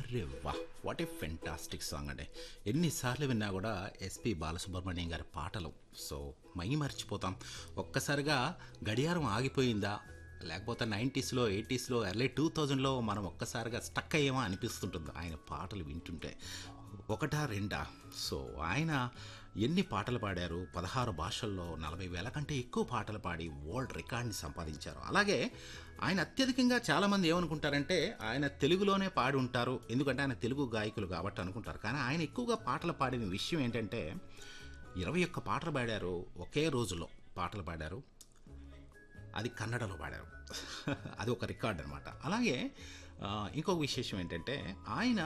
అరే వా what a fantastic song అండి ఎన్నిసార్లు విన్నా కూడా ఎస్పి బాలసుబ్రహ్మణ్యం గారి పాటలు సో మై మర్చిపోతాం ఒక్కసారిగా గడియారం ఆగిపోయిందా లేకపోతే నైంటీస్లో ఎయిటీస్లో ఎర్లీ టూ థౌజండ్లో మనం ఒక్కసారిగా స్టక్ అయ్యేమో అనిపిస్తుంటుంది ఆయన పాటలు వింటుంటే ఒకటా రెండా సో ఆయన ఎన్ని పాటలు పాడారు పదహారు భాషల్లో నలభై వేల కంటే ఎక్కువ పాటలు పాడి వరల్డ్ రికార్డ్ని సంపాదించారు అలాగే ఆయన అత్యధికంగా చాలామంది ఏమనుకుంటారంటే ఆయన తెలుగులోనే పాడి ఉంటారు ఎందుకంటే ఆయన తెలుగు గాయకులు కాబట్టి అనుకుంటారు కానీ ఆయన ఎక్కువగా పాటలు పాడిన విషయం ఏంటంటే ఇరవై ఒక్క పాటలు పాడారు ఒకే రోజులో పాటలు పాడారు అది కన్నడలో పాడారు అది ఒక రికార్డ్ అనమాట అలాగే ఆ, ఇంకొక విశేషం ఏంటంటే ఆయన